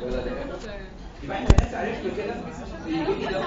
ولا ده يبقى احنا بس عرفنا كده البيبي ده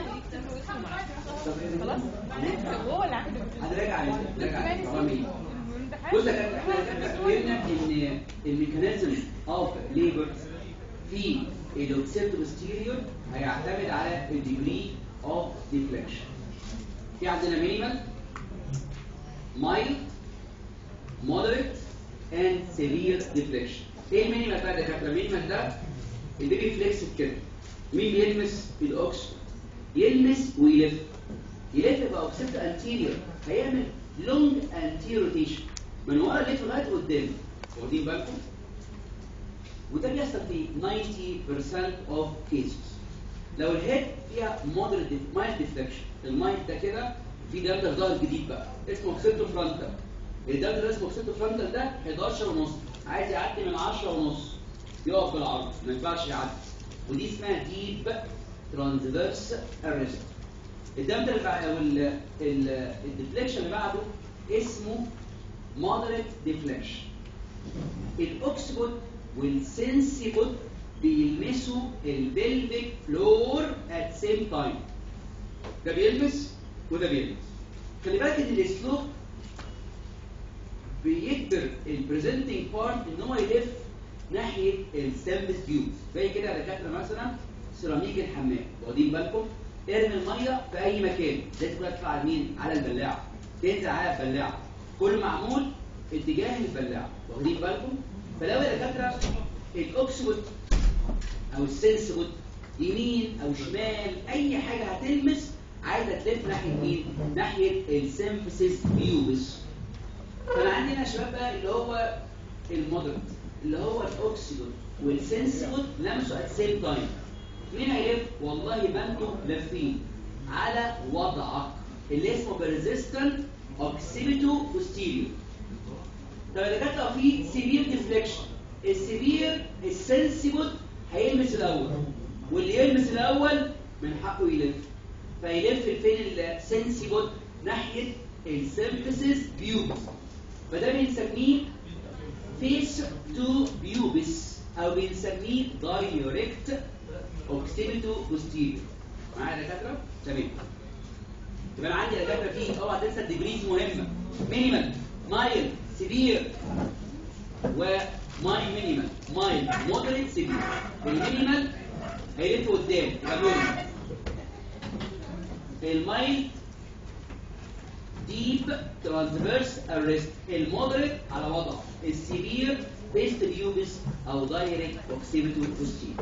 خلاص هو اللي عامل هنراجع عليه نراجع عليه طبعا ايه بص يا جدع، احنا احنا فهمنا ان الميكانيزم اوف ليبر في الاوكسيبت بوستيريور هيعتمد على الديجري اوف ديفليكشن في عندنا مينيمال مايل مودريت اند سيفير ديفليكشن ايه المينيمال بقى ده فاكره المينيمال ده البيبي فليكس كده مين بيلمس الاوكس يلمس ويلف يلف بقى اوكسيبت انتيريور هيعمل لونج انتيريور روتيشن من ورا لف لغايه قدام واخدين بالكم وده بيحصل في 90% اوف كيسز لو الهيد فيها مودريت مايل ديفليكشن المايل ده كده في دالتا ظهر جديد بقى اسمه اوكسيبتو فرونتال الدالتا ده اسمه اوكسيبتو فرونتال ده 11 ونص عايز يعدي من 10 ونص يقف بالعرض ما ينفعش يعدي ودي اسمها ديب ترانزفيرس ارست الدمتر اللي بعد او الديفليكشن اللي بعده اسمه مودريت ديفليكشن الاوكسبوت والسنسيبوت بيلمسوا البلفيك فلور ات سيم تايم ده بيلمس وده بيلمس خلي بالك ان السلوب بيجبر البريزنتنج بارت ان هو يلف ناحيه السيرفيس تيوب زي كده يا دكاتره مثلا سيراميك الحمام واخدين بالكم ارمي الميه في اي مكان لازم كلها تطلع على مين على البلاعه تنزل على البلاعه كله معمول اتجاه البلاعه واخدين بالكم فلو يا دكاتره الاوكسبوت او السنسبوت يمين او شمال اي حاجه هتلمس عايزه تلف ناحيه مين ناحيه السيمفيسيس بيوبس فانا عندي هنا يا شباب بقى اللي هو المودريت اللي هو الاوكسيدوت والسنسبوت لمسوا ات سيم تايم مين هيلف والله ما انتم لافين على وضعك اللي اسمه بيرزيستنت اوكسيبيتو بوستيريور طب اذا كانت لو في سيفير ديفليكشن السيفير السنسبوت هيلمس الاول واللي يلمس الاول من حقه يلف فيلف فين السنسبوت ناحيه السيمفيسيس بيوبس فده بنسميه فيس تو بيوبس او بنسميه دايركت اوكسيبيتو بوستيريور معايا يا دكاتره تمام يبقى انا عندي يا دكاتره فيه اوعى تنسى الديجريز مهمه مينيمال مايل سيفير وماي مينيمال مايل مودريت سيفير المينيمال هيلف قدام يبقى نورمال المايل ديب ترانسفيرس ارست المودريت على وضعه السيفير بيست بيوبس او دايركت اوكسيبيتو بوستيريور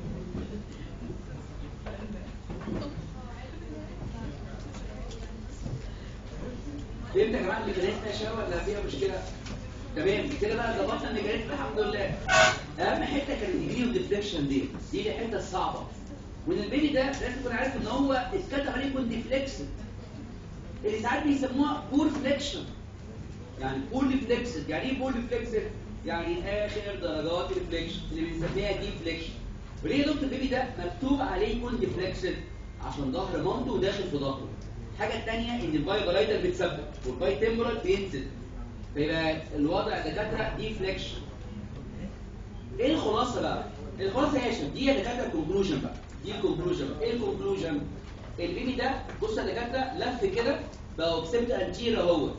فهمت يا جماعه الميكانيزم يا شباب ولا فيها مشكله تمام كده بقى ظبطنا الميكانيزم الحمد لله اهم حته كانت الديجري والديفليكشن دي دي الحته الصعبه وان البيبي ده لازم تكون عارف ان هو اتكتب عليه يكون ديفليكسد اللي ساعات بيسموها بور فليكشن يعني بور فليكسد يعني ايه بور فليكسد يعني اخر درجات الفليكشن اللي بنسميها دي فليكشن وليه يا دكتور البيبي ده مكتوب عليه يكون ديفليكسد عشان ظهر مامته وداخل في ظهره الحاجه الثانيه ان الباي برايتال بيتثبت والباي تمبرال بينزل فيبقى الوضع دكاتره دي فليكشن ايه الخلاصه بقى الخلاصه ايه يا شباب دي يا دكاتره الكونكلوجن بقى دي الكونكلوجن ايه الكونكلوجن البيبي ده بص يا دكاتره لف كده بقى اوكسبت انتير اهو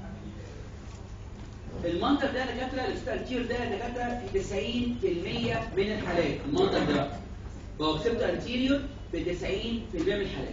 المنظر ده يا دكاتره الاوكسبت انتير ده يا دكاتره في 90% من الحالات المنظر ده بقى بقى اوكسبت انتيريور في 90% من الحالات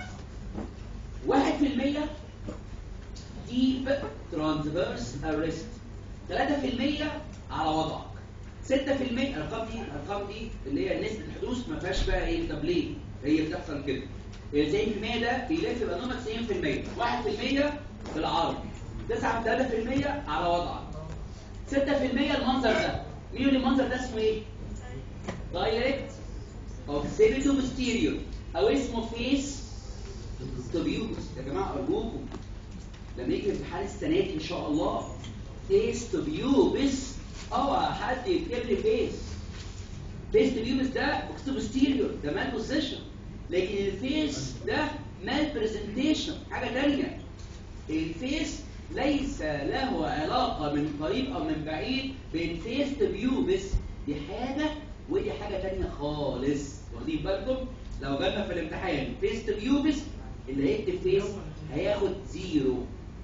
1% ديب ترانسفيرس ارست 3% على وضعك 6% الارقام دي الارقام دي اللي هي نسبه الحدوث ما فيهاش بقى ايه طب ليه هي بتحصل كده ال 90% ده بيلف يبقى نورمال 90% 1% في العرض 9 3% على وضعك 6% المنظر ده مين المنظر ده اسمه ايه دايركت اوكسيبيتو بوستيريور او اسمه فيس توبيوس يا جماعه ارجوكم لما يجي امتحان السنه دي ان شاء الله فيس توبيوبس اوعى حد يكتب لي فيس فيس توبيوبس ده اوكسيبوستيريور ده مال بوزيشن لكن الفيس ده مال برزنتيشن حاجه ثانيه الفيس ليس له علاقه من قريب او من بعيد بين فيس توبيوبس دي حاجه ودي حاجه ثانيه خالص واخدين بالكم لو جالنا في الامتحان فيس بيوبس اللي هيكتب فيس هياخد زيرو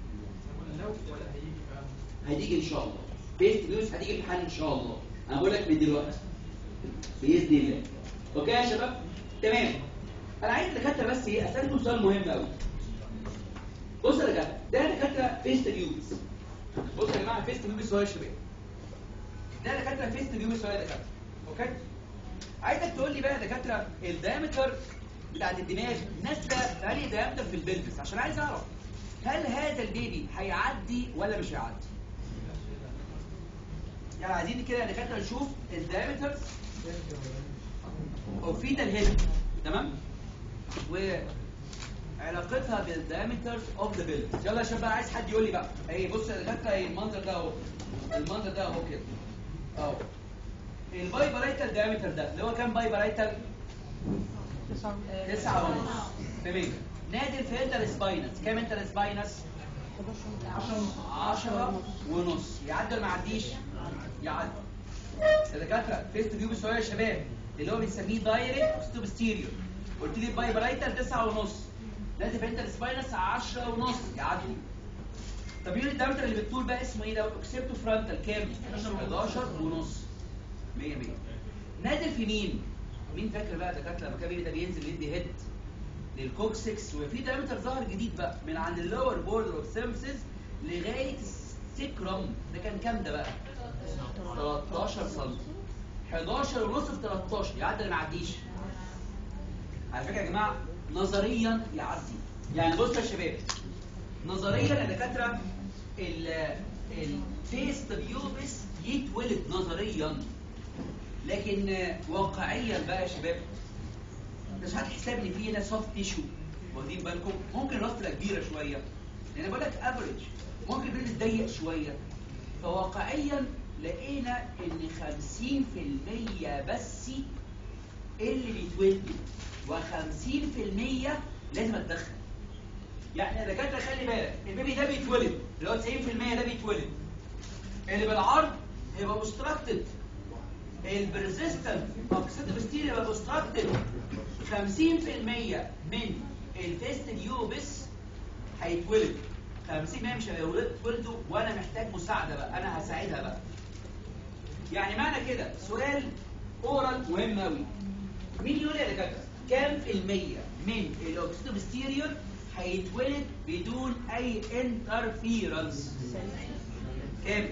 هتيجي ان شاء الله فيس بيوبس هتيجي الامتحان ان شاء الله انا بقول لك من دلوقتي باذن الله اوكي يا شباب تمام انا عايز دكاتره بس ايه اسالكم سؤال مهم قوي بص يا دكاتره ده دكاتره فيست بيوبس بص يا جماعه فيست بيوبس هو يا شباب ده دكاتره فيست بيوبس هو يا دكاتره اوكي عايزك تقول لي بقى يا دكاتره الدايمتر بتاعت الدماغ نازله انهي دايمتر في البلفس عشان عايز اعرف هل هذا البيبي هيعدي ولا مش هيعدي يعني عايزين كده يا دكاتره نشوف الدايمتر او فيتال هيد تمام وعلاقتها بالدايمتر اوف ذا بيلد يلا يا شباب عايز حد يقول لي بقى اهي بص يا دكاتره اهي المنظر ده اهو المنظر ده اهو كده اهو الباي بارايتال دايمتر ده اللي هو كام باي بارايتال تسعة ونص تمام نادي الفيلتر سباينس كام انت السباينس 10 ونص يعدي ولا ما يعديش يعدي الدكاتره فيست فيو بالسؤال يا شباب اللي هو بنسميه دايركت ستوب ستيريو قلت لي الباي برايتال 9 ونص لازم انت السباينس 10 ونص يعدي طب يونت الدايمتر اللي بالطول بقى اسمه ايه ده اكسبتو فرونتال كام 11 ونص 100 100 نازل في مين مين فاكر بقى دكاتره لما كان بيبي ده بينزل يدي هيد للكوكسكس وفي دايمتر ظهر جديد بقى من عند اللور بوردر اوف سيمسز لغايه السكرم ده كان كام ده بقى 13 سم 11 ونص في 13 يعدي ولا ما يعديش على فكره يا جماعه نظريا يعدي يعني بصوا يا شباب نظريا يا دكاتره الفيس بيوبس يتولد نظريا لكن واقعيا بقى يا شباب مش هتحسب ان في هنا سوفت تيشو واخدين بالكم ممكن الراس تبقى كبيره شويه يعني بقول لك افريج ممكن البيت ضيق شويه فواقعيا لقينا ان 50% بس اللي بيتولدوا و50% لازم اتدخل يعني يا دكاتره خلي بالك البيبي ده بيتولد اللي هو 90% ده بيتولد اللي بالعرض هيبقى مستركتد البرزيستنت اوكسيديف ستيل يبقى مستركتد 50% من الفيست ديوبس هيتولد 50% مش هيتولدوا وانا محتاج مساعده بقى انا هساعدها بقى يعني معنى كده سؤال اورال مهم قوي مين يقول يا دكاتره كام في المية من الاوكسيدوبستيريور هيتولد بدون اي انترفيرنس كام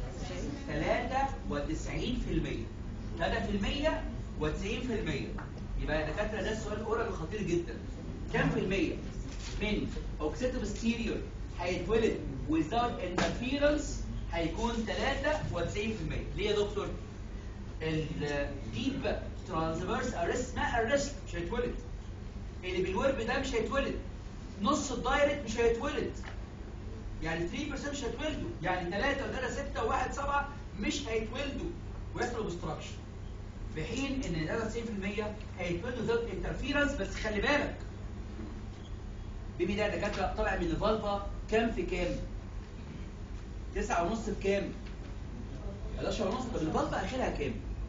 93% 3% و90% يبقى يا دكاتره ده السؤال اورال خطير جدا كام في المية من اوكسيدوبستيريور هيتولد without interference هيكون 93% ليه يا دكتور الديب ترانسفيرس ارست ما ارست مش هيتولد اللي بالورب ده مش هيتولد نص الدايركت مش هيتولد يعني 3% مش هيتولدوا يعني 3 و 3 6 و1 7 مش هيتولدوا ويحصل اوبستراكشن في حين ان 93% هيتولدوا ضد انترفيرنس بس خلي بالك بيبي ده دكاتره طالع من الفالفا كام في كام؟ تسعة ونص بكام؟ 11 ونص طب الفالفا اخرها كام؟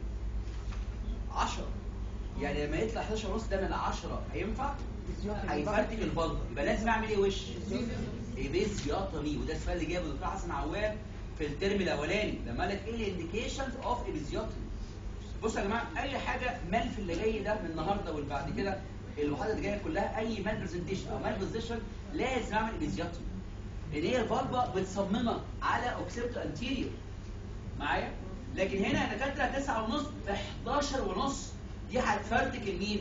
10 يعني لما يطلع 11 ونص ده من 10 هينفع؟ هيفرتك الفالفا يبقى لازم اعمل ايه وش؟ ايبيزيوتومي وده السؤال اللي جابه الدكتور حسن عواد في الترم الاولاني لما قال لك ايه الانديكيشنز اوف ايبيزيوتومي بصوا يا جماعه اي حاجه مال في اللي جاي ده من النهارده واللي بعد كده المحاضره اللي جايه كلها اي مال برزنتيشن او مال بوزيشن لازم اعمل ايبيزيوتومي ان هي الفالفا متصممه على اوكسيبتو انتيريور معايا لكن هنا يا دكاتره 9 ونص في 11 ونص دي هتفرتك المين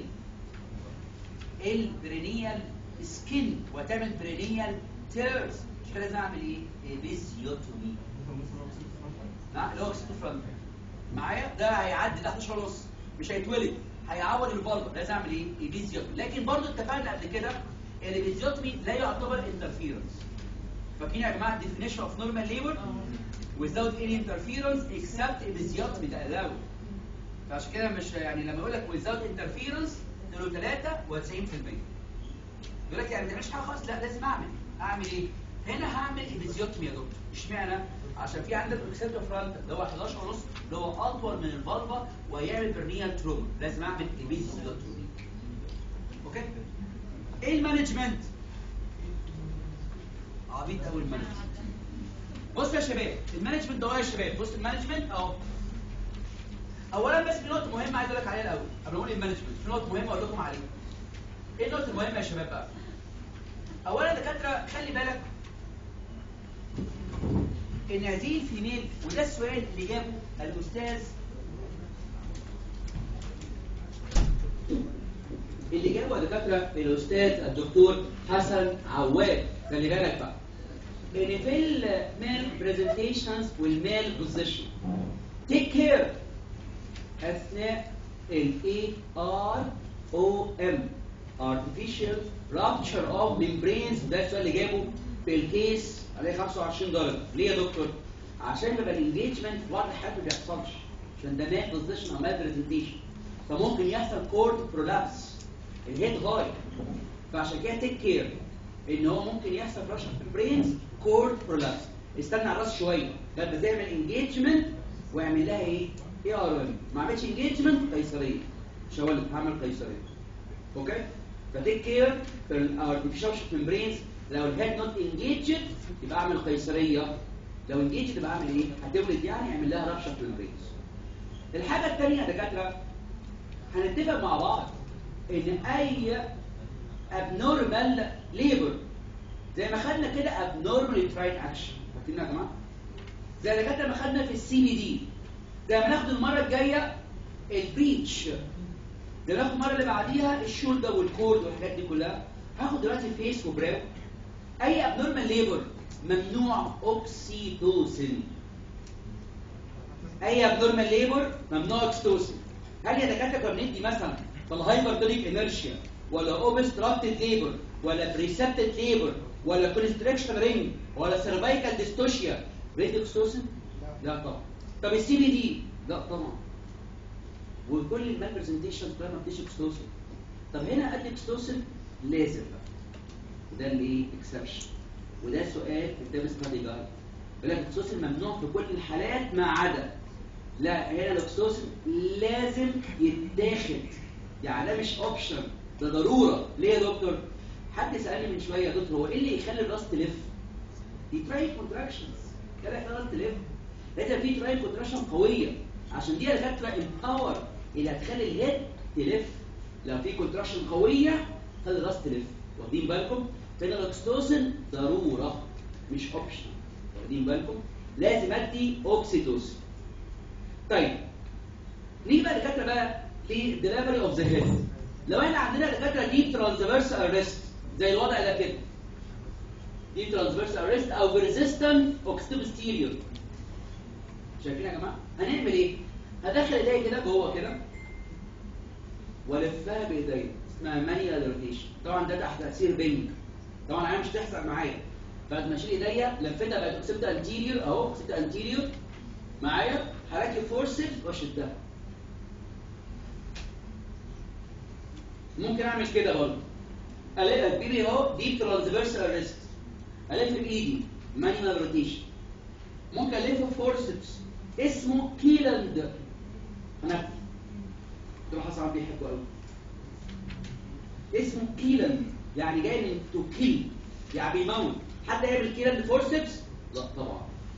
البرينيال سكين وتعمل برينيال تيرز مش كده لازم اعمل ايه ايبيزيوتومي نعم اللي هو اوكسيبتو فرونت معايا ده هيعدي ده 11 ونص مش هيتولد هيعور الفالفا لازم اعمل ايه ايبيزيوتومي لكن برضو اتفقنا قبل كده الايبيزيوتومي لا يعتبر انترفيرنس فاكرين يا جماعه definition of normal labor without any interference except episiotomy ده allowed فعشان كده مش يعني لما يقول لك without interference تقول له 93% يقول لك يعني ما تعملش حاجه خالص لا لازم اعمل اعمل ايه هنا هعمل ايبيزيوتومي يا دكتور اشمعنى عشان في عندك اكسبتو فرونت اللي هو 11 ونص اللي هو اطول من الفالفا ويعمل برنيال تروما لازم اعمل ايبيزيوتومي اوكي ايه المانجمنت عبيط قوي المانجمنت بص يا شباب المانجمنت ده هو يا شباب بص المانجمنت اهو اولا بس في نقطه مهمه عايز اقول لك عليها الاول قبل ما اقول المانجمنت في نقطه مهمه اقول لكم عليها ايه النقطه المهمه يا شباب بقى اولا دكاتره خلي بالك ان هذه الفيميل وده السؤال اللي جابه الاستاذ اللي جابه يا دكاتره الاستاذ الدكتور حسن عواد خلي بالك بقى ان في الميل برزنتيشنز والميل بوزيشن تيك كير اثناء ال AR OM artificial rupture of membranes ده السؤال اللي جابه في الكيس عليه 25 درجه ليه يا دكتور عشان يبقى الانجيجمنت في بعض الحالات ما بيحصلش عشان ده مال بوزيشن او مال برزنتيشن فممكن يحصل كورد برولابس الهيد هاي فعشان كده تيك كير ان هو ممكن يحصل رشح في البرينز كورد برولابس استنى على الراس شويه ده بتعمل انجيجمنت واعمل لها ايه اي ار ام ما عملتش انجيجمنت قيصريه مش هقول لك هعمل قيصريه اوكي فتيك كير في الارتفيشال ممبرينز لو الهيد نوت انجيجد يبقى اعمل قيصريه لو انجيجد يبقى اعمل ايه هتولد يعني اعمل لها رابشر ممبرينز الحاجه الثانيه يا دكاتره هنتفق مع بعض ان اي abnormal labor زي ما خدنا كده abnormal uterine action فاكرين يا جماعه زي دكاتره ما خدنا في السي بي دي زي ما ناخد المره الجايه البريتش زي ما ناخد المره اللي بعديها الشولدر والكورد والحاجات دي كلها هاخد دلوقتي الفيس وبراو اي abnormal labor ممنوع اوكسيتوسين اي abnormal labor ممنوع اوكسيتوسين هل يا دكاتره كنا بندي مثلا في الهايبرتونيك انرشيا ولا اوبستراكتد ليبر ولا بريسبتد ليبر ولا كونستريكشن رينج ولا سيرفايكال ديستوشيا ريد اوكسيتوسين لا طبعا طب السي بي دي لا طبعا وكل المال برزنتيشن كلها ما بتديش اوكسيتوسين طب هنا قد اوكسيتوسين لازم بقى وده الايه اكسبشن وده سؤال في كتاب ستادي جايد يقول لك الاكسيتوسين ممنوع في كل الحالات ما عدا لا هنا الاكسيتوسين لازم يتاخد يعني ده مش اوبشن ده ضروره ليه يا دكتور حد سالني من شويه يا دكتور هو ايه اللي يخلي الراس تلف دي تراي كونتراكشنز كده يخلي الراس تلف لازم في تراي كونتراكشن قويه عشان دي دكاتره الباور اللي هتخلي الهيد تلف لو في كونتراكشن قويه خلي الراس تلف واخدين بالكم فهنا الاكسيتوسين ضروره مش اوبشن واخدين بالكم لازم ادي اوكسيتوسين طيب نيجي بقى دكاتره بقى للدليفري اوف ذا هيد لو احنا عندنا دكاتره ديب ترانسفيرس ارست زي الوضع ده كده ديب ترانسفيرس ارست او ريزيستنت اوكستوبستيريور شايفين يا جماعه هنعمل ايه هدخل ايديا كده جوه كده والفها بايديا اسمها مانيوال روتيشن طبعا ده تحت تاثير بنج طبعا انا مش هتحصل معايا فلما اشيل ايديا لفتها بقت اوكسبت انتيريور اهو اوكسبت انتيريور معايا هركب فورسز واشدها ممكن اعمل كده برضه الاقي اديني اهو دي ترانسفيرس ارست الف بايدي مانيوال روتيشن ممكن الف فورسبس اسمه كيلاند انا دكتور حسن عبد بيحبه قوي اسمه كيلاند يعني جاي من تو كيل يعني بيموت حد يعمل كيلاند فورسبس لا طبعا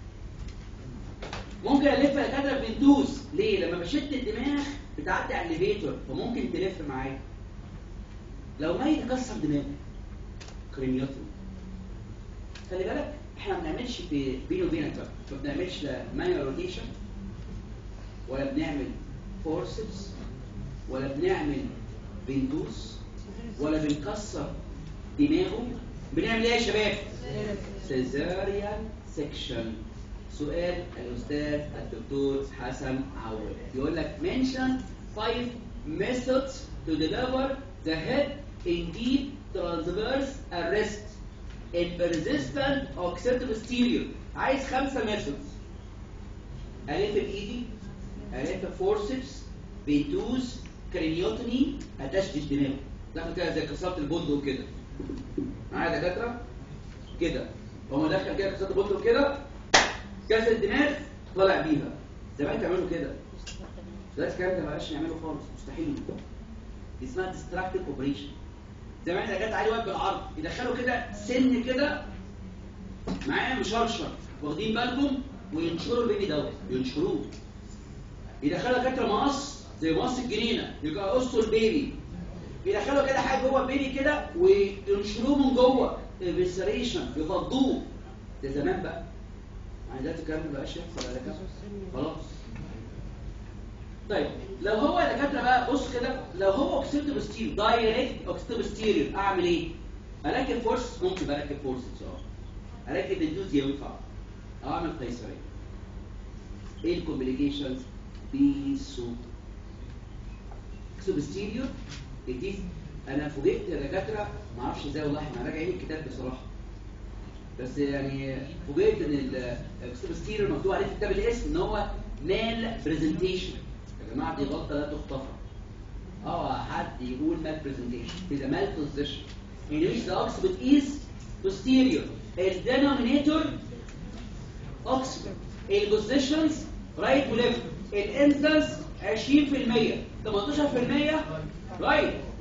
ممكن الف كده بندوس ليه لما بشد الدماغ بتعدي على الليفيتور فممكن تلف معايا لو ميت كسر دماغه كريميوتومي خلي بالك احنا ما بنعملش في بيني وبينك بقى ما بنعملش لا مانيوال روتيشن ولا بنعمل فورسبس ولا بنعمل بندوس ولا بنكسر دماغه بنعمل ايه يا شباب سيزاريان سيكشن سؤال الاستاذ الدكتور حسن عواد يقول لك mention five methods to deliver the head in deep transverse arrest in persistent occipital posterior عايز خمسة methods ألف بإيدي ألف فورسبس بيدوس كرينيوتوني أتشتش دماغه داخل كده زي كسرت البند وكده معايا دكاترة كده هو دخل كده كسرت بطل كده كسر الدماغ طالع بيها زمان تعملوا كده دلوقتي الكلام ده ما بقاش نعمله خالص مستحيل دي اسمها ديستراكتيف اوبريشن زمان ده جت عليه واحد بالعرض يدخلوا كده سن كده معاه مشرشر واخدين بالكم وينشروا البيبي دوت ينشروه يدخلوا كتر مقص زي مقص الجنينه يبقى قصوا البيبي يدخلوا كده حاجه جوه البيبي كده وينشروه من جوه الفيسريشن يفضوه ده زمان بقى يعني دلوقتي الكلام ما بقاش يحصل على كده خلاص طيب لو هو يا دكاتره بقى بص كده لو هو اوكسيتيف ستيل دايركت اوكسيتيف ستيل اعمل ايه؟ اركب فورس ممكن بركب فورس اه اركب اندوز ينفع او اعمل قيصريه ايه الكومبليكيشنز بيسو سوبستيريور دي انا فوجئت يا دكاتره ما اعرفش ازاي والله احنا راجعين الكتاب بصراحه بس يعني فوجئت ان السوبستيريور مكتوب عليه في كتاب الاسم ان هو مال برزنتيشن يا جماعه دي غلطه لا تغتفر اه حد يقول مال برزنتيشن كده مال بوزيشن in which the occiput is posterior الدينومينيتور occiput البوزيشنز رايت وليفت الانسنس 20% 18% رايت 2%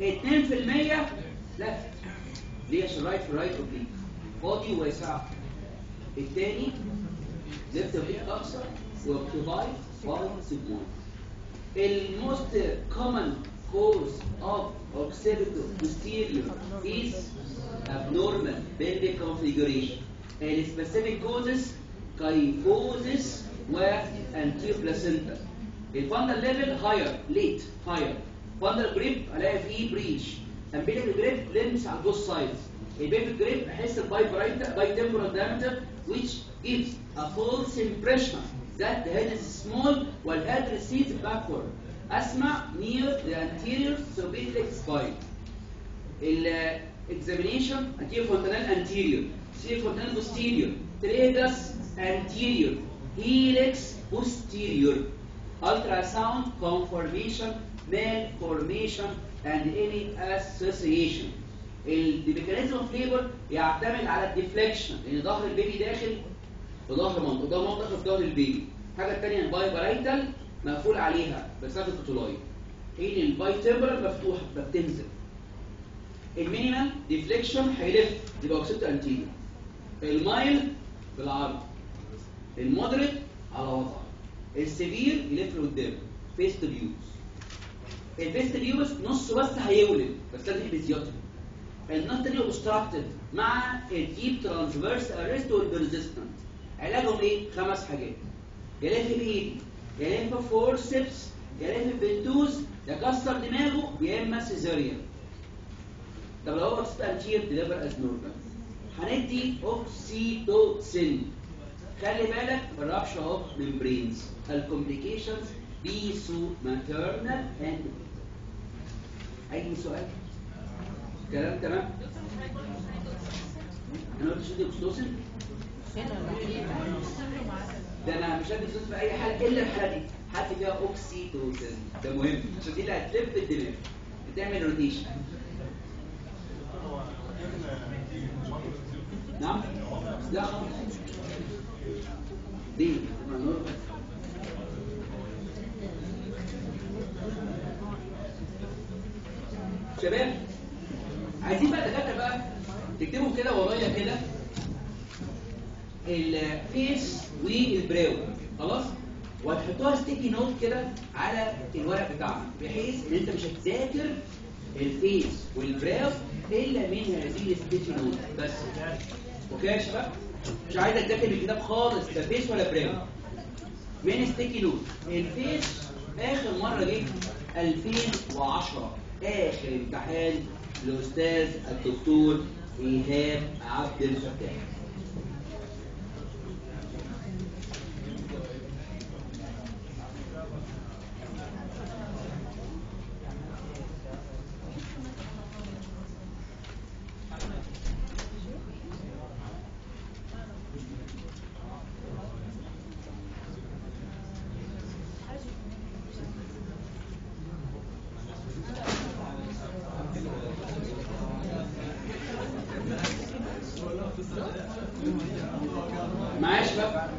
لفت ليه عشان رايت في رايت اوبليك فاضي واسع الثاني ليفت اوبليك اقصر واوكيباي باي سيجمويد الموست كومن cause of occipital posterior is abnormal pelvic configuration and specific causes kyphosis و anterior placenta الفندل ليفل هاير ليت هاير فندل جريب الاقي فيه بريش امبيليك جريب لينس على البوث سايدز البيبي جريب احس الباي برايت باي temporal diameter which gives a false impression that the head is small while head recedes backward اسمع near the anterior subic spine ال examination anterior fontanelle anterior anterior fontanelle posterior tragus anterior helix posterior ultrasound conformation malformation and any association الميكانيزم اوف ليبر يعتمد على الديفليكشن لان ظهر البيبي داخل في ظهر مامته ده مامته داخل في ظهر البيبي الحاجه الثانيه الباي بارايتال مقفول عليها بسبب الكتولاي حين الباي تمبرال مفتوحه فبتنزل المينيمال ديفليكشن هيلف يبقى اوكسيت انتيريور المايل بالعرض المودريت على وضع السيفير يلف لقدام فيست بيوز الفيست بيوز نصه بس هيولد بس لازم يبقى زيادة النص الثاني اوبستراكتد مع الديب ترانسفيرس اريست والبرزيستنت علاجهم ايه؟ خمس حاجات يلف بايدي يلف فورسبس يلف بالدوز يكسر دماغه يا اما سيزاريان طب لو هو اوكسيت انتير ديليفر از نورمال هندي اوكسيتوسين خلي بالك بالربشه اوف ممبرينز الكومبليكيشنز بيسو ماتيرنال اند اي سؤال كلام تمام انا قلت شدي اوكسيتوسين ده انا مش هدي اوكسيتوسين في اي حاله الا الحاله دي حد فيها اوكسيتوسين ده مهم عشان دي اللي هتلف الدماغ بتعمل روتيشن نعم لا خلاص ليه ما نور شباب عايزين بقى دكاتره بقى تكتبوا كده ورايا كده الفيس والبراو خلاص وهتحطوها ستيكي نوت كده على الورق بتاعنا بحيث ان انت مش هتذاكر الفيس والبراو الا من هذه الستيكي نوت بس اوكي يا شباب مش عايز اتذاكر الكتاب خالص لا فيس ولا براو من ستيكي نوت الفيس اخر مره جه 2010 اخر امتحان الاستاذ الدكتور ايهاب عبد الفتاح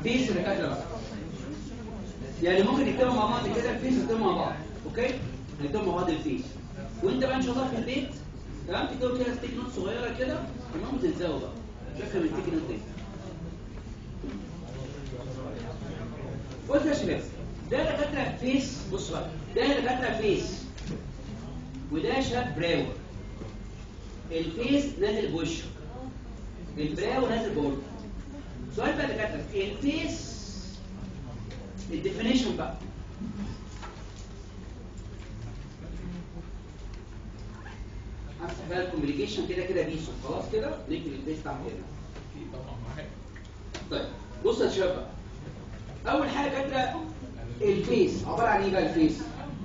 فيس الدكاتره بقى يعني ممكن نكتبهم مع بعض كده الفيس نكتبهم مع بعض اوكي نكتبهم مع بعض الفيس وانت بقى ان شاء الله في البيت تمام تكتبوا كده ستيك نوت صغيره كده تمام وتلزقوا بقى شكل من الستيك نوت دي بص يا شباب ده دكاتره فيس بص بقى ده دكاتره فيس وده شاب براو الفيس نازل بوشه البراو نازل بورده سؤال بقى دكاتره الفيس الديفينيشن بقى هفتح بقى الكومبليكيشن كده كده بيسو خلاص كده نكتب الفيس تحت هنا طيب بص يا شباب بقى اول حاجه كده الفيس عباره عن ايه بقى الفيس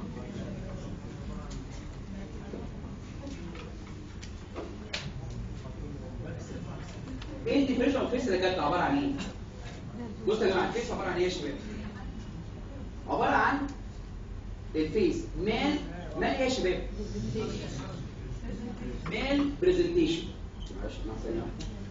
ايه الديفينيشن اوف فيس اللي كانت عباره عن ايه بصوا يا جماعه الفيس عباره عن ايه يا شباب عباره عن الفيس مال مال ايه يا شباب مال برزنتيشن معلش مع ثانيه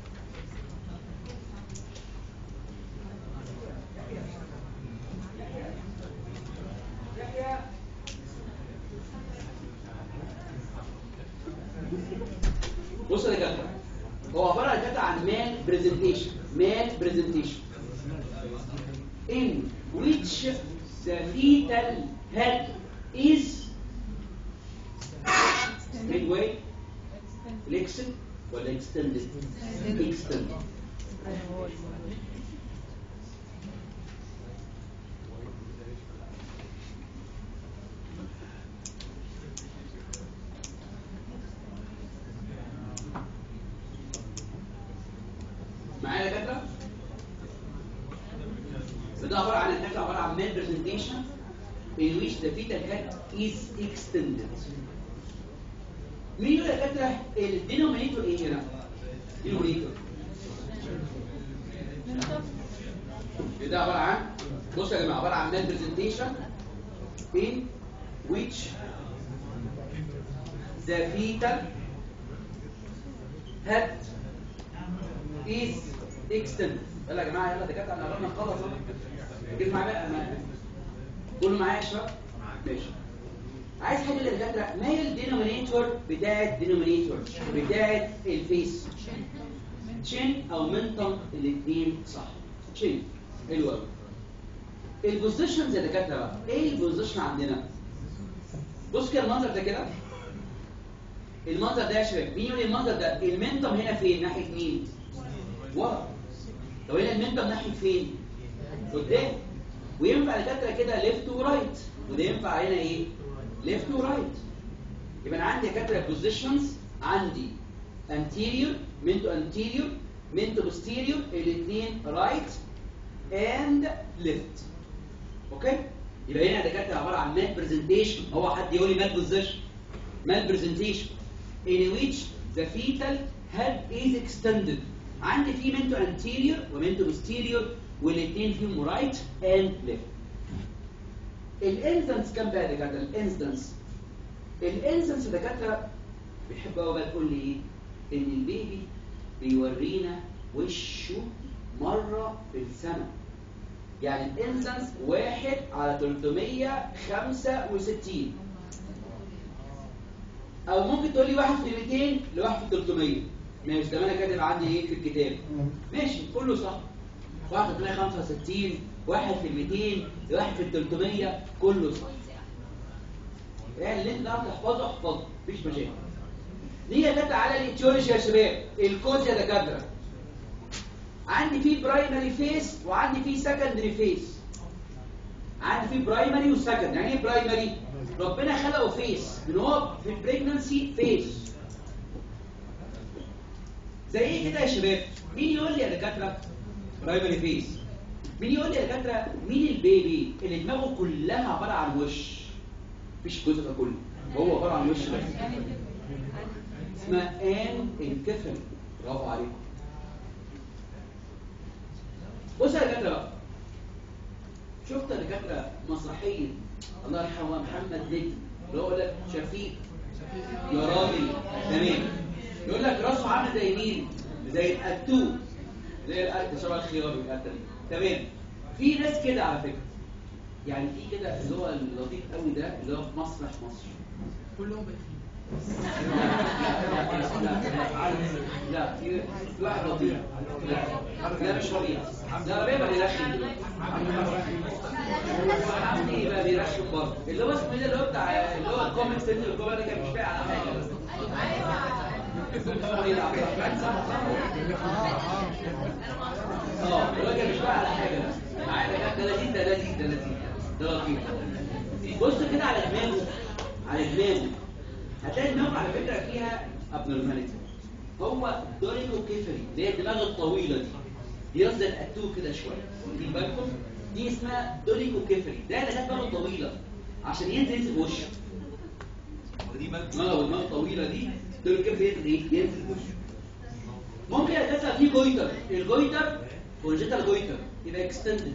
بص يا جماعه هو عباره عن كده عن مان برزنتيشن مان برزنتيشن in which the fetal head is midway flexed ولا extended extended معايا يا دكاتره ده عباره عن الداتا عباره عن male presentation in which the fetal head is extended مين يقول يا دكاتره الدينومينيتور ايه هنا دينومينيتور ده عباره عن بصوا يا جماعه عباره عن male presentation in which the fetal head is extended يلا يا جماعه يلا دكاتره احنا قربنا نخلص اهو جيت معايا بقى ما قولوا معايا يا شباب ماشي عايز حاجه اللي دكاتره ما هي الدينومينيتور بتاع الدينومينيتور بتاع الفيس تشين او منطق الاثنين صح تشين حلو قوي البوزيشنز يا دكاتره بقى ايه البوزيشن عندنا بص كده المنظر ده كده المنظر ده يا شباب مين يقول لي المنظر ده المنطم هنا فين ناحيه مين ورا طب هنا المنطم ناحيه فين قدام وينفع الكتره كده ليفت ورايت وده ينفع هنا ايه ليفت ورايت يبقى انا عندي كتره بوزيشنز عندي anterior منتو anterior منتو posterior الاثنين رايت اند ليفت اوكي يبقى هنا الدكاتره عباره عن مات برزنتيشن هو حد يقول لي مات بوزيشن مات برزنتيشن in which the fetal head is extended عندي في منتو anterior ومنتو posterior والاثنين فيهم right and left الانستنس كام بقى يا دكاتره الانستنس الانستنس يا دكاتره بيحبوا قوي بقى تقول لي ايه ان البيبي بيورينا وشه مره في السنه يعني الانستنس واحد على 365 او ممكن تقول لي واحد في 200 لواحد في 300 ماشي زي ما انا كاتب عندي ايه في الكتاب ماشي كله صح واحد في 365 واحد في 200 واحد في 300 كله صح يعني اللي انت تعرف تحفظه احفظه مفيش مشاكل نيجي كده على الايتيولوجي يا شباب الكود يا دكاتره عندي فيه برايمري فيس وعندي فيه سكندري فيس عندي فيه برايمري وسكند يعني ايه برايمري ربنا خلقه فيس من هو في البريجنسي فيس زي ايه كده يا شباب مين يقول لي يا دكاتره برايمري فيس مين يقول لي يا دكاتره مين البيبي اللي دماغه كلها عباره عن وش مفيش جزء ده كله هو عباره عن وش بس اسمها ان انكفل برافو عليكم بص يا دكاتره بقى شفت يا دكاتره مسرحيه الله يرحمه محمد نجم اللي هو يقول لك شفيق يا راجل تمام يقول لك راسه عامل زي مين زي الاتو زي الاتو شبه الخيار والاتو تمام في ناس كده على فكره يعني في كده اللي هو اللطيف قوي ده اللي هو في مسرح مصر كلهم لا في في واحد رضيع لا لا مش رضيع لا ربيع ما بيرشم دلوقتي عمي بقى بيرشم برضه اللي هو اسمه ايه ده اللي هو بتاع اللي هو الكومنت سنتر الكومنت ده كان مش بايع على حاجه اسمه ايه ده عبد الرحمن صح صح اه اللي هو كان مش بايع على حاجه معايا ده لذيذ ده لذيذ ده لذيذ ده لطيف بص كده على دماغه على دماغه هتلاقي دماغه على فكره فيها ابنورماليتي هو دوريكو كيفري اللي هي الدماغ الطويله دي دي قصد الاتو كده شويه واخدين بالكم دي اسمها دوريكو كيفري ده اللي كانت دماغه طويله عشان ينزل ينزل بوشه واخدين بالكم دماغه الدماغ الطويله دي دوريكو كيفري ينزل ايه ينزل بوشه ممكن اساسا في جويتر الجويتر كونجيتال جويتر يبقى اكستندد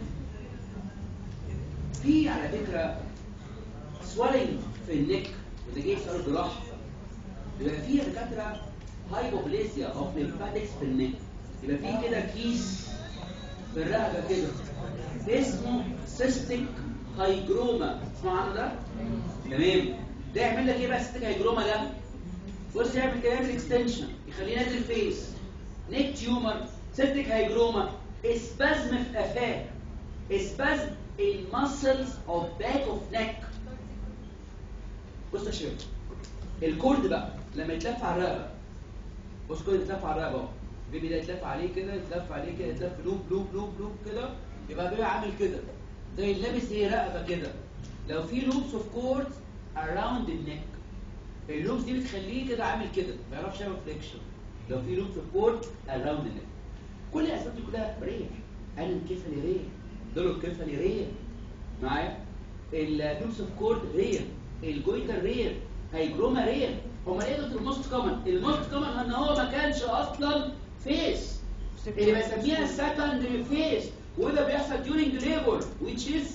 في على فكره سوالينج في النك وده جاي سؤال جراحه يبقى في دكاتره هايبوبليسيا اوف ليمفاتكس في النك يبقى في كده كيس في الرقبه كده اسمه سيستيك هايجروما اسمع عنه ده تمام ده يعمل لك ايه بقى سيستيك هايجروما ده بص يعمل كده يعمل اكستنشن يخليه نازل فيس نيك تيومر سيستيك هايجروما اسبازم في قفاه اسبازم in muscles of back of neck بص يا شباب الكورد بقى لما يتلف على الرقبه بص كده يتلف على الرقبه اهو البيبي ده يتلف عليه كده يتلف عليه كده يتلف لوب لوب لوب لوب كده يبقى البيبي عامل كده زي لابس ايه رقبه كده لو في لوبس اوف كورد around the neck اللوبس دي بتخليه كده عامل كده ما يعرفش يعمل فليكشن لو في لوبس اوف كورد around the neck كل الاسباب دي كلها رير انا الكفلي رير دول الكفلي رير معايا اللوبس اوف كورد رير الجويتر رير هيجروما رير امال ايه دكتور الموست كومن الموست كومن ان هو ما كانش اصلا فيس اللي بسميها سكندري فيس وده بيحصل during labor which is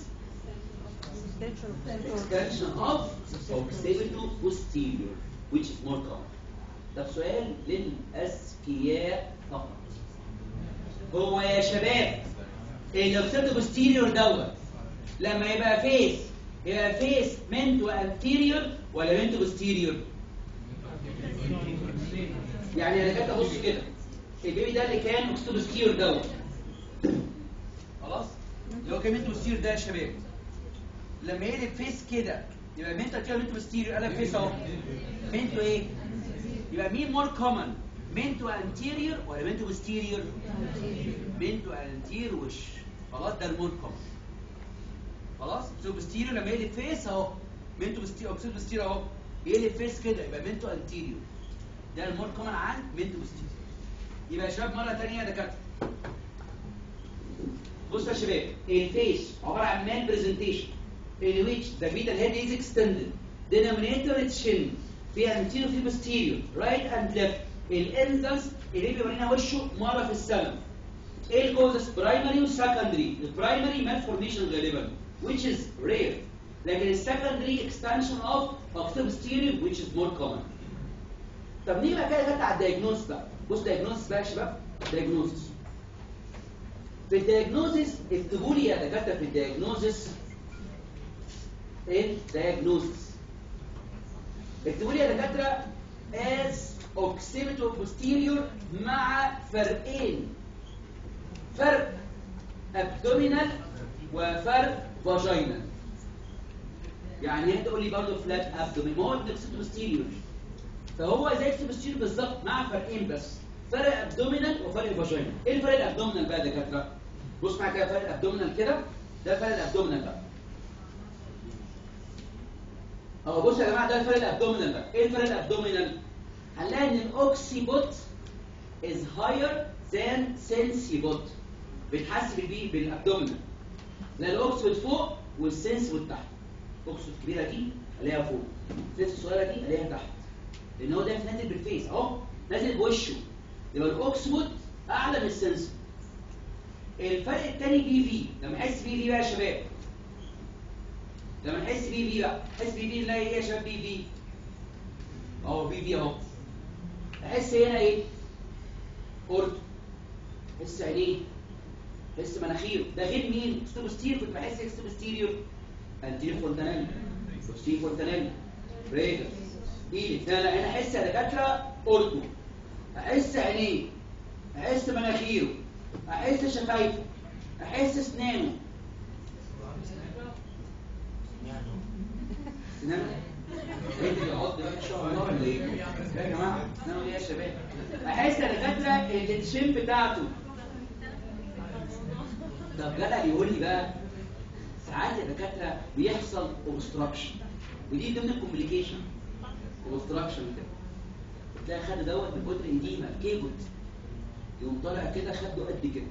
extension of occipital posterior which is more common طب سؤال للاذكياء فقط هو يا شباب الاوكسيبتو بوستيريور دوت لما يبقى فيس يبقى فيس منتو انتيريور ولا منتو بوستيريور يعني انا كنت ابص كده البيبي ده اللي كان اوكسيبتو بوستيريور دوت خلاص اللي هو كان منتو بوستيريور ده يا شباب لما يقلب فيس كده يبقى منتو انتيريور منتو بوستيريور قلب فيس اهو منتو ايه يبقى مين مور كومن منتو انتيريور ولا منتو بوستيريور منتو انتير وش خلاص ده المور كومن خلاص سو بوستيريور لما يقلب فيس اهو منتو بوستيريور اوكسيد بوستيريور اهو يقلب فيس كده يبقى منتو انتيريور ده المور كومن عن منتو بوستيريور يبقى يا شباب مره ثانيه يا دكاتره بصوا يا شباب الفيس عباره عن مان برزنتيشن in which the fetal head is extended denominator is chin في anterior في posterior right and left الانزلز اللي بيورينا وشه مره في السنه ايه الكوزس برايمري وسكندري البرايمري مال فورميشن غالبا which is rare لكن السكندري extension of occipital which is more common طب نيجي بقى كده كده على الدايجنوز بقى بص دايجنوز بقى يا شباب دايجنوز في الدايجنوزس اكتبوا لي يا دكاتره في الدايجنوزس الدايجنوزس اكتبوا لي يا دكاتره as occipital posterior مع فرقين فرق abdominal وفرق vaginal يعني انت تقول لي برضه فلات abdomen ما هو occipital posterior فهو زي occipital posterior بالظبط مع فرقين بس فرق abdominal وفرق vaginal ايه الفرق الابدومينال بقى يا دكاتره بص معايا كده فرق الابدومينال كده ده فرق الابدومينال بقى اهو بص يا جماعه ده الفرق الابدومينال بقى ايه الفرق الابدومينال هنلاقي ان الاوكسيبوت is higher than sensibot بتحس بيه بالابدومينال لا الاوكسيبوت فوق والسنسبوت تحت الاوكسيبوت الكبيره دي الاقيها فوق السنس الصغيره دي الاقيها تحت لان هو ده نازل بالفيس اهو نازل بوشه يبقى الاوكسيبوت اعلى من السنسبوت الفرق الثاني بي في لما احس بي في بقى يا شباب لما نحس بي في بقى نحس بي في نلاقي ايه يا شباب بي في اهو بي في اهو احس هنا ايه اورتو احس عينيه حس مناخيره ده غير مين ستوبستير كنت بحس ستوبستيريور انتيريور فونتانيل بوستير فونتانيل ريجر ايدك لا لا انا احس يا دكاتره اورتو احس عينيه احس مناخيره احس شفايفه احس اسنانه سنانه ايه اللي يقعد بقى ان شاء الله ولا ايه يا جماعه سنانه ايه يا شباب احس يا دكاتره الشم بتاعته طب جدع يقول لي بقى ساعات يا دكاتره بيحصل اوبستراكشن ودي ضمن الكومبليكيشن اوبستراكشن كده تلاقي خد دوت من كتر ايديما كيبوت يقوم طالع كده خده قد كده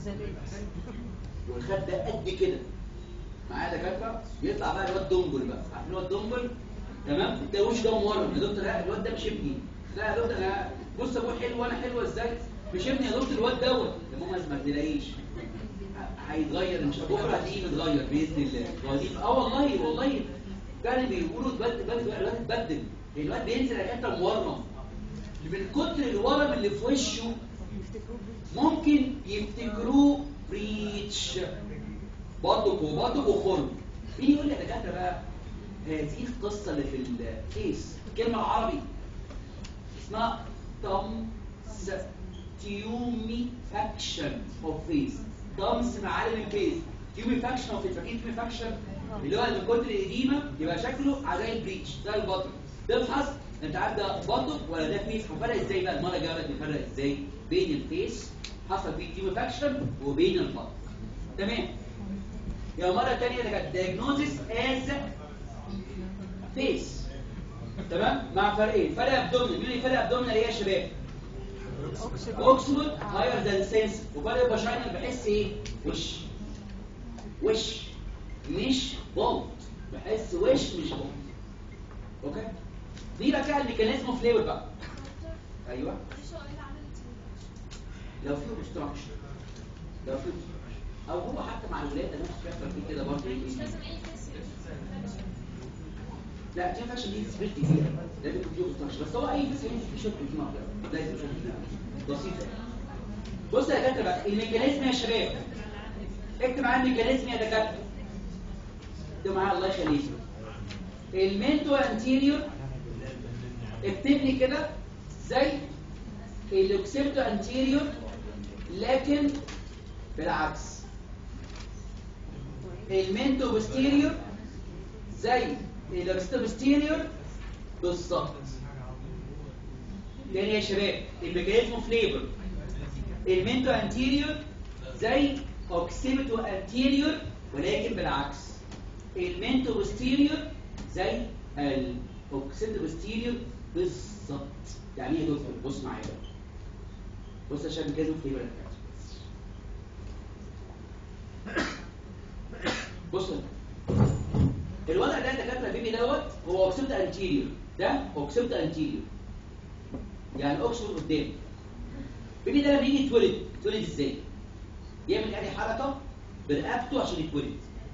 والخد ده قد كده معايا دكاتره يطلع بقى الواد دنبل بقى عارفين الواد دنبل تمام ده وش ده مورم يا دكتور لا الواد ده مش ابني لا يا دكتور انا بص ابوه حلو وانا حلوه ازاي مش ابني يا دكتور الواد دوت يا ماما ما تلاقيش هيتغير مش بكره هتلاقيه متغير باذن الله وهدي اه والله والله كانوا بيقولوا اتبدل الواد اتبدل الواد بينزل يا دكاتره مورم من كتر الورم اللي في وشه ممكن يفتكروه بريتش بطق وبطق وخرم مين يقول لي يا دكاتره بقى هذه القصه اللي في الكيس كلمه عربي اسمها تمس تيومي فاكشن اوف فيس تمس معالم الفيس تيومي فاكشن اوف فيس فاكرين تيومي فاكشن اللي هو من كتر القديمه يبقى شكله زي البريتش زي البطق تفحص انت عارف ده بطق ولا ده فيس هنفرق ازاي بقى المره الجايه نفرق ازاي بين الفيس حصل فيه تيومي فاكشن وبين البطق تمام يا مرة تانية ده كانت diagnosis as face تمام مع فرقين فرق ابدومينال مين اللي فرق ابدومينال ايه يا شباب اوكسفورد هاير ذان سنس وفرق فاجينال بحس ايه وش وش مش بولت بحس وش مش بولت اوكي دي بقى الميكانيزم اوف ليبر بقى ايوه لو في obstruction لو في obstruction او هو حتى مع الولاده نفسه بيحصل فيه كده برضه لا دي فاشل دي سبريت كتير لازم يكون فيه obstruction بس هو اي فيس في شوك دي مرة لازم شوك دي بسيطه بص يا دكاتره بقى الميكانيزم يا شباب اكتب معايا الميكانيزم يا دكاتره اكتب معايا الله يخليك المنتو انتيريور اكتب لي كده زي الاوكسيبتو انتيريور لكن بالعكس المنتو بوستيريور زي الاوكسيبتو بوستيريور بالظبط تاني يا شباب الميكانيزم فليبر المنتو انتيريور زي اوكسيبتو انتيريور ولكن بالعكس المنتو بوستيريور زي الاوكسيبتو بوستيريور بالظبط يعني ايه يا دكتور بص معايا بقى بص عشان الميكانيزم فليبر بص الوضع ده انت كاتب بيبي دوت هو اوكسيبت انتيريور ده اوكسيبت انتيريور يعني اوكسيبت قدام بيبي ده لما يجي يتولد يتولد ازاي يعمل ادي حركه برقبته عشان يتولد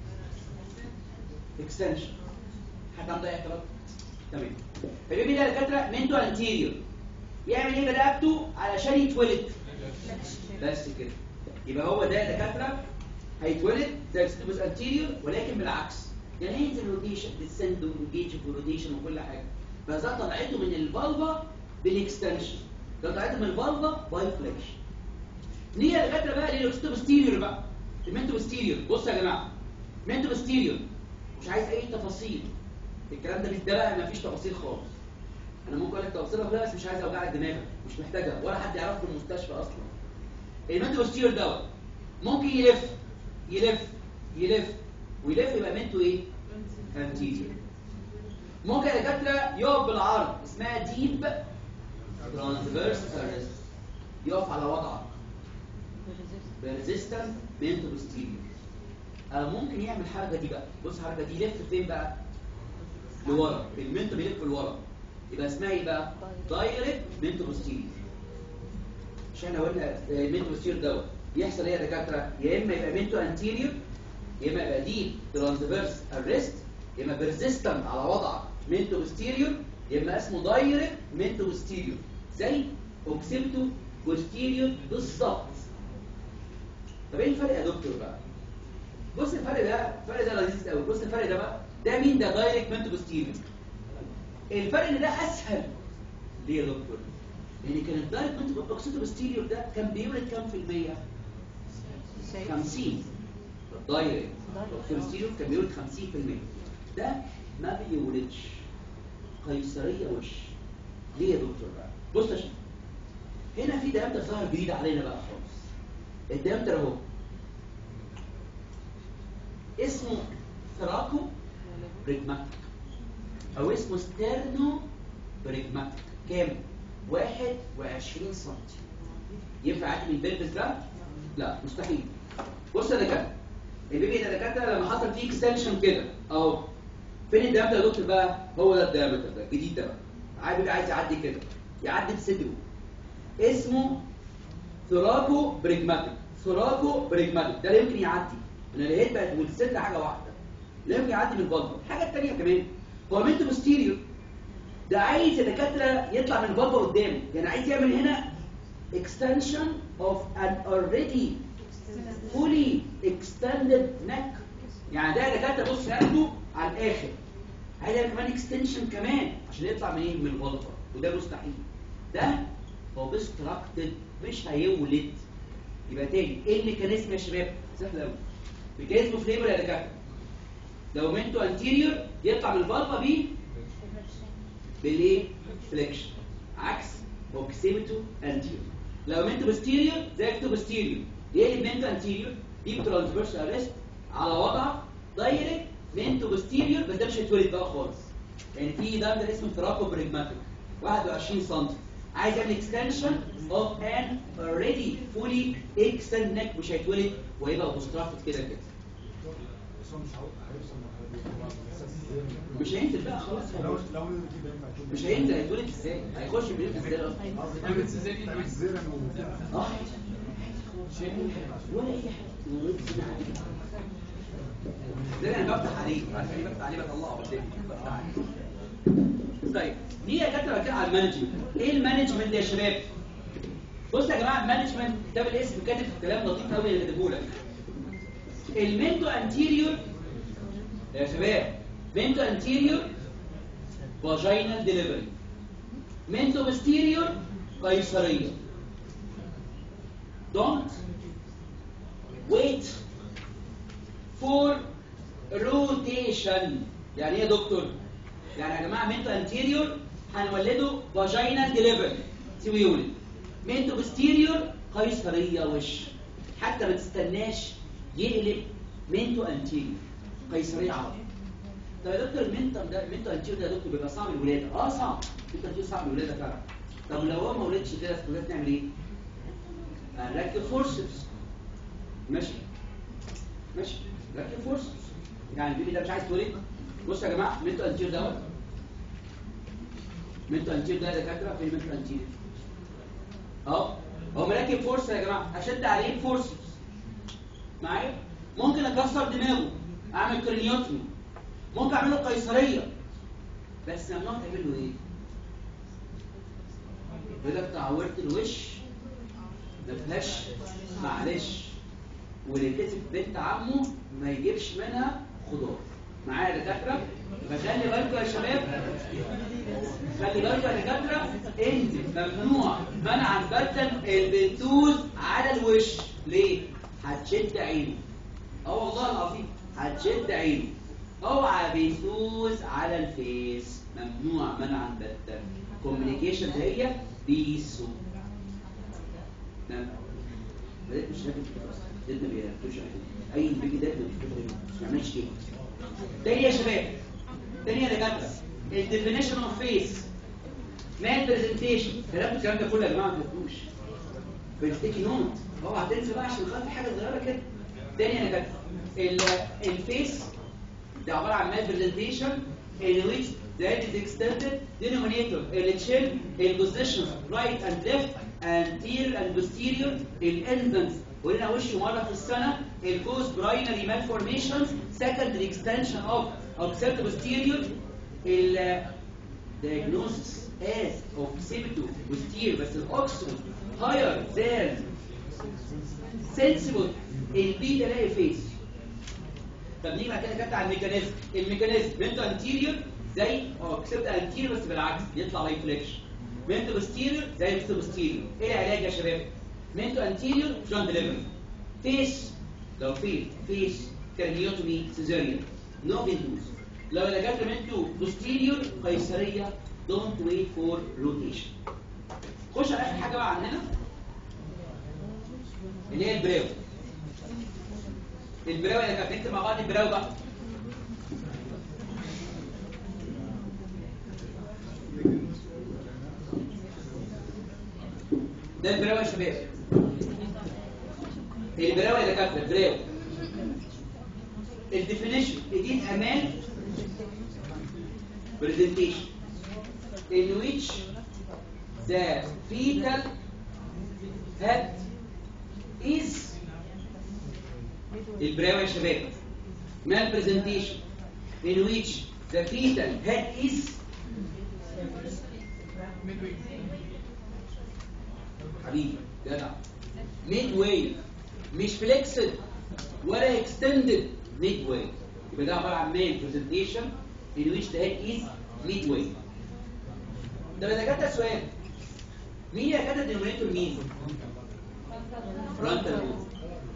اكستنشن حد عنده اي اعتراض تمام البيبي ده الدكاتره منتو انتيريور يعمل ايه برقبته علشان يتولد بس كده يبقى هو ده دكاتره هيتولد زي ستوبس انتيريور ولكن بالعكس يعني هينزل روتيشن ديسند وانجيج وروتيشن وكل حاجه بس ده طلعته من الفالفا بالاكستنشن ده طلعته من الفالفا باي فليكشن نيجي لغايه بقى للاكستوبستيريور بقى المنتوبستيريور بصوا يا جماعه منتوبستيريور مش عايز اي تفاصيل الكلام ده ده بقى ما فيش تفاصيل خالص انا ممكن اقول لك تفاصيلها كلها بس مش عايز اوجع لك دماغك مش محتاجها ولا حد يعرفه في المستشفى اصلا المنتوبستيريور دوت ممكن يلف يلف يلف ويلف يبقى منتو ايه انتيريور ممكن يا دكاتره يقف بالعرض اسمها ديب ترانسفيرس ارست يقف على وضعه ريزيستنت منتو بوستيريور آه ممكن يعمل الحركه دي بقى بص الحركه دي يلف فين بقى لورا المنتو بيلف لورا يبقى اسمها ايه بقى دايركت منتو بوستيريور عشان لو قلنا المنتو بوستيريور دوت يحصل ايه يا دكاتره يا اما يبقى منتو انتيريور يا اما يبقى ديب ترانسفيرس ارست يا اما بيرزيستنت على وضع منتو بوستيريور يا اما اسمه دايركت منتو بوستيريور زي اوكسيبتو بوستيريور بالظبط طب ايه الفرق يا دكتور بقى بص الفرق ده الفرق ده لذيذ قوي بص الفرق ده بقى ده مين ده دايركت منتو بوستيريور الفرق ان ده اسهل ليه يا دكتور لان كان الدايركت منتو بوستيريور ده كان بيولد كام في المية 50 الدايركت بوستيريور كان بيولد 50% ده ما بيولدش قيصريه وش ليه يا دكتور بقى بص يا شيخ هنا في ديامتر ظهر جديد علينا بقى خالص الديامتر اهو اسمه ثراكو بريجماتيك او اسمه ستيرنو بريجماتيك كام 21 سم ينفع اعدي من البلبس ده لا مستحيل بص يا دكاتره البيبي ده دكاتره لما حصل فيه اكستنشن كده اهو فين الديامتر يا دكتور بقى هو ده الديامتر ده الجديد ده بقى عايز بيبي عايز يعدي كده يعدي بصدره اسمه ثراكو بريجماتيك ثراكو بريجماتيك ده لا يمكن يعدي انا لقيت بقت والصدر حاجه واحده لا يمكن يعدي من البلبه الحاجه الثانيه كمان هو منتو بوستيريور ده عايز يا دكاتره يطلع من البلبه قدامه يعني عايز يعمل هنا extension of an already fully extended neck يعني ده يا دكاتره بص ياخده على الاخر عايز يعمل كمان extension كمان عشان يطلع من ايه من البلبه وده مستحيل ده هو بيستراكتد مش هيولد يبقى تاني ايه الميكانيزم يا شباب سهل قوي ميكانيزم فليبر يا دكاتره لو منتو انتيريور يطلع من البلبه بيه بالايه فليكشن عكس اوكسيمتو انتيريور لو منتو بوستيريور زي اكتو بوستيريور يقلب منتو انتيريور ديب ترانسفيرس اريست على وضع دايركت منتو بوستيريور بس ده مش هيتولد بقى خالص يعني في ده ده اسمه تراكو بريجماتيك 21 سم عايز يعمل اكستنشن اوف ان already fully extended neck مش هيتولد ويبقى اوبستراكتد كده كده بس هو مش هيوصل لمرحله مش هينزل بقى خلاص لو لو كده ينفع مش هينزل هيتولد ازاي هيخش بينزل ازاي اصلا قصدي زيرا اه ولا اي حاجه ولد سنة عادي. ده انا بفتح عليه عارف يعني بفتح عليه بطلعه قدامي بفتح عليه طيب نيجي يا كابتن بقى على المانجمنت ايه المانجمنت يا شباب بص يا جماعه المانجمنت ده بالاسم كاتب كلام لطيف قوي اللي كاتبه لك المنتو انتيريور يا شباب منتو انتيريور فاجينال ديليفري منتو بوستيريور قيصريه don't wait for rotation يعني ايه يا دكتور يعني يا جماعه منتو انتيريور هنولده فاجينال ديليفري سيبوا يولد منتو بوستيريور قيصريه وش حتى ما تستناش يقلب منتو انتيريور قيصريه عرض طب يا دكتور المنتو ده المنتو انتيريور ده يا دكتور بيبقى صعب الولاده اه صعب المنتو انتيريور صعب الولاده فعلا طب لو هو ما ولدش كده في الولاده نعمل ايه؟ هنركب فورسز ماشي ماشي ركب فورسز يعني البيبي ده مش عايز تولد بص يا جماعه منتو انتير دوت منتو انتير ده يا دكاتره في منتو انتير اهو هو مركب فورس يا جماعه اشد عليه فورسز معايا ممكن اكسر دماغه اعمل كرينيوتمي ممكن اعمل له قيصريه بس ممنوع تعمل له ايه؟ يقول لك تعورت الوش ما فيهاش معلش واللي كسب بنت عمه ما يجيبش منها خضار معايا يا دكاتره فخلي بالكم يا شباب خلي بالكم يا دكاتره انت ممنوع منعا باتا البنتوز على الوش ليه هتشد عينه اه والله العظيم هتشد عينه اوعى بيسوس على الفيس ممنوع منعا باتا كوميونيكيشن هي بيسو نعم بدأت مش راكب ده ما بيركبش اي بيجي ده ما بيعملش كده تاني يا شباب تاني يا دكاتره الديفينيشن اوف فيس مان برزنتيشن كلام الكلام ده كله يا جماعه ما تكتبوش بالستيكي نوت اوعى تنسى بقى عشان خاطر حاجه صغيره كده تاني يا دكاتره الفيس ده عباره عن مان برزنتيشن in which the head is extended denominator التشيل البوزيشن right and left anterior and posterior الانفنس قلنا وشه مره في السنه الكوز برايمري malformations secondary extension of occipital posterior ال diagnosis as occipital posterior بس الاوكسيد higher than sensible البي تلاقي فيس طب نيجي بعد كده كده على الميكانيزم الميكانيزم منتو انتيريور زي اه كسبت انتيريور بس بالعكس يطلع ريفليكشن منتو بوستيريور زي كسبت بوستيريور ايه العلاج يا شباب منتو انتيريور جون ديليفري فيس لو في فيس كارنيوتومي سيزاريان نو فينتوز لو لجأت منتو بوستيريور قيصريه دونت ويت فور روتيشن خش على اخر حاجه بقى عندنا اللي هي البراو البراو اللي كانت نكتب مع بعض البراو بقى ده البراو يا شباب البراو اللي كانت البراو الديفينيشن دي امان presentation in which the fetal head is البراوة يا شباب mal presentation in which the fetal head is حبيبي جدع midway مش flexed ولا extended midway يبقى ده عبارة عن mal presentation in which the head is midway ده اذا جت سؤال مين يا كده الدينومينيتور مين؟ فرونتال لوب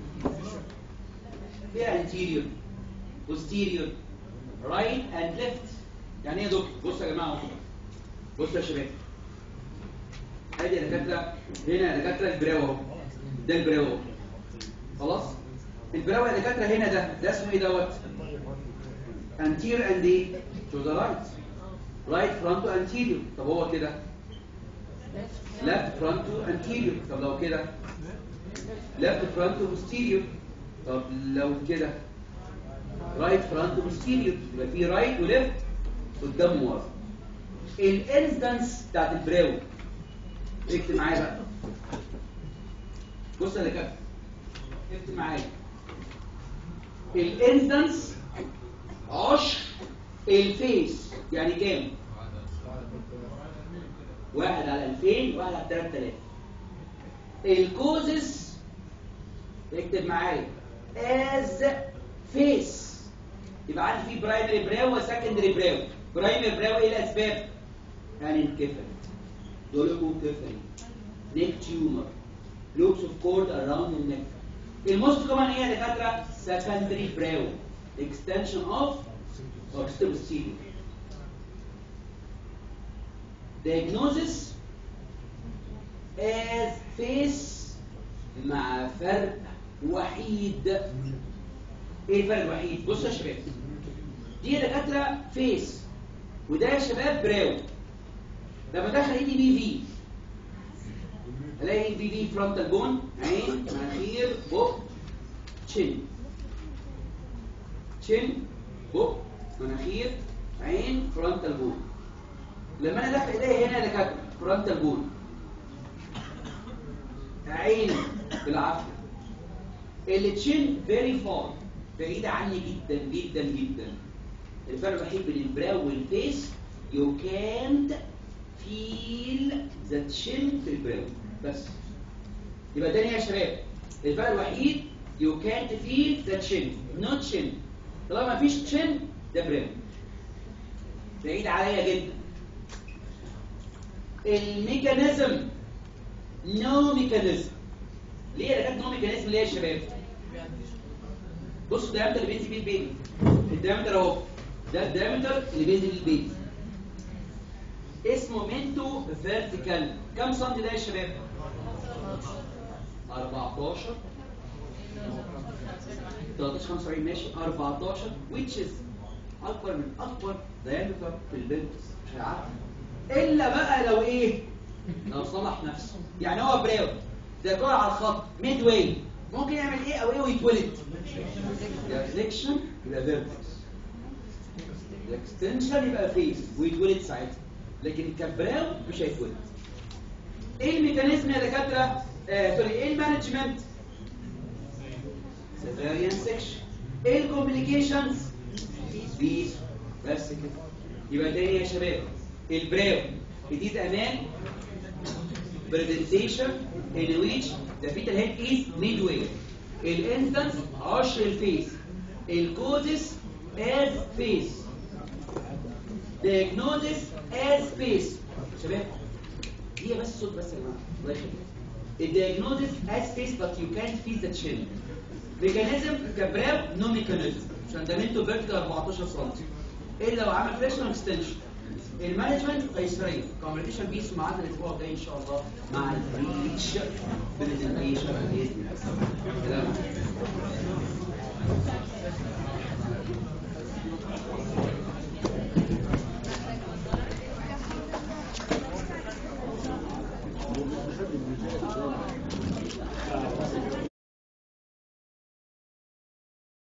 فيها anterior posterior right and left يعني ايه يا دكتور بصوا يا جماعه بصوا يا شباب ادي يا دكاتره هنا يا دكاتره البراو اهو ده البراو اهو خلاص البراو يا دكاتره هنا ده ده اسمه ايه دوت anterior and ايه to the right right front to anterior طب هو كده left front to anterior طب لو كده left front to posterior طب لو كده right front to posterior يبقى في right و left قدام ورا الانستنس بتاعت البراو اكتب معايا بقى بص يا دكاتره اكتب معايا الانستنس عشر الفيس يعني كام واحد على 2000 واحد على 3000 الكوزس اكتب معايا از فيس يبقى عندي في برايمري براو وسكندري براو برايمري براو ايه الاسباب انكفل دولوكوكفل نيك تيومر لوبس اوف كورد اراوند النك الموست كومن ايه يا دكاتره سكندري براو extension of oxytocin diagnosis as face مع فرق وحيد ايه الفرق الوحيد بصوا يا شباب دي يا دكاتره فيس وده يا شباب براو لما دخل ايدي بي في الاقي بي في فرونتال بون عين مناخير بق تشن تشن بق مناخير عين فرونتال بون لما انا داخل ايديا هنا يا دكاتره فرونتال بون عين بالعافيه التشين فيري فار بعيدة عني جدا جدا جدا الفرق الوحيد بين البراو والفيس يو كانت فيل ذا تشين في البراو بس يبقى تاني يا شباب الفرق الوحيد يو كانت فيل ذا تشين نو تشين طالما مفيش تشين ده براو بعيد عليا جدا الميكانيزم نو ميكانيزم ليه يا كانت نو ميكانيزم ليه يا شباب بصوا الدايمتر اللي بينزل بيه البيبي الدايمتر اهو ده الدايمتر اللي بينزل بيه البيبي اسمه منتو فيرتيكال كم سم ده يا شباب 14 13 75 ماشي 14 which is اكبر من اكبر diameter في البنت مش هيعرف الا بقى لو ايه لو صلح نفسه يعني هو براو ده كرة على الخط ميد واي ممكن يعمل ايه او ايه ويتولد فليكشن يبقى فيرتكس الاكستنشن يبقى فيس ويتولد ساعتها لكن كبراو مش هيتولد ايه الميكانيزم يا دكاتره آه سوري ايه المانجمنت سيزاريان سيكشن ايه الكومبليكيشنز بيس بس كده يبقى تاني يا شباب البراو جديد امان presentation in which the fetal head is midway الانستنس عشر الفيس الكوزس از فيس diagnosis as space شباب هي بس صوت بس يا جماعه الله يخليك الدياجنوزس as space but you can't feel the chill ميكانيزم كبراو نو ميكانيزم عشان ده منتو فيرتيكال 14 سم الا لو عمل فليكشن اكستنشن المانجمنت قيصريه كوميونيكيشن بيس معانا الاسبوع الجاي ان شاء الله مع الريتش برزنتيشن باذن الله سلام